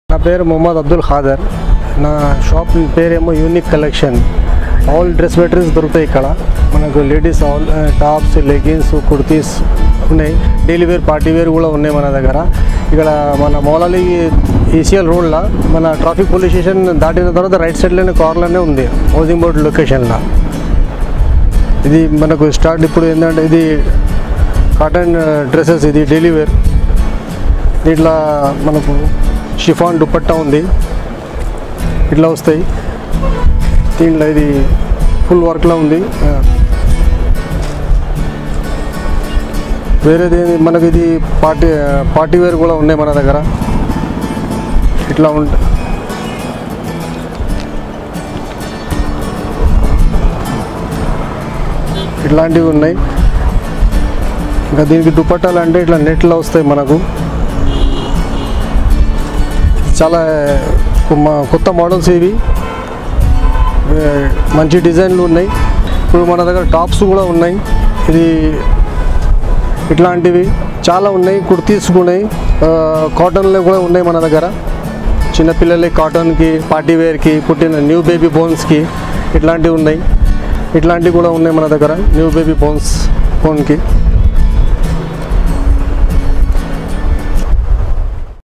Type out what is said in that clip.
నా పేరు మొహమ్మద్ అబ్దుల్ ఖాదర్ నా షాప్ పేరేమో unique collection all dress materials దొరుకుతాయి ఇక్కడ మనకు ladies all tops leggings kurtis ఉన్నాయి డైలీ వేర్ పార్టీ వేర్ కూడా ఉన్నాయి మన దగ్గర ఇక్కడ మన మౌలాలి ఈసీఎల్ రోడ్లో మన ట్రాఫిక్ పోలీస్ స్టేషన్ దాటిన తర్వాత రైట్ సైడ్లోనే కార్లోనే ఉంది హౌసింగ్ బోర్డ్ లొకేషన్లో ఇది మనకు స్టార్ట్ ఇప్పుడు ఏంటంటే ఇది కాటన్ డ్రెస్సెస్ ఇది డైలీ వేర్ దీంట్లో మనకు షిఫాన్ దుపట్టా ఉంది ఇట్లా వస్తాయి దీంట్లో ఇది ఫుల్ వర్క్లో ఉంది ఆ. వేరేది ఏంది, మనకి ఇది పార్టీ పార్టీ వేర్ కూడా ఉన్నాయి మన దగ్గర ఇట్లా ఉంట ఇట్లాంటివి ఉన్నాయి ఇంకా దీనికి దుపట్టాలు అంటే ఇట్లా నెట్లో వస్తాయి మనకు చాలా కొ- కొత్త మోడల్స్ ఇవి ఏ, మంచి డిజైన్లు ఉన్నాయి ఇప్పుడు మన దగ్గర టాప్స్ కూడా ఉన్నాయి ఇది ఇట్లాంటివి చాలా ఉన్నాయి కుర్తీస్ కూడా ఉన్నాయి ఆ, కాటన్లో కూడా ఉన్నాయి మన దగ్గర చిన్నపిల్లలకి కాటన్కి పార్టీ వేర్కి పుట్టిన న్యూ బేబీ బోన్స్కి ఇట్లాంటివి ఉన్నాయి ఇట్లాంటివి కూడా ఉన్నాయి మన దగ్గర న్యూ బేబీ బోన్స్ బోన్కి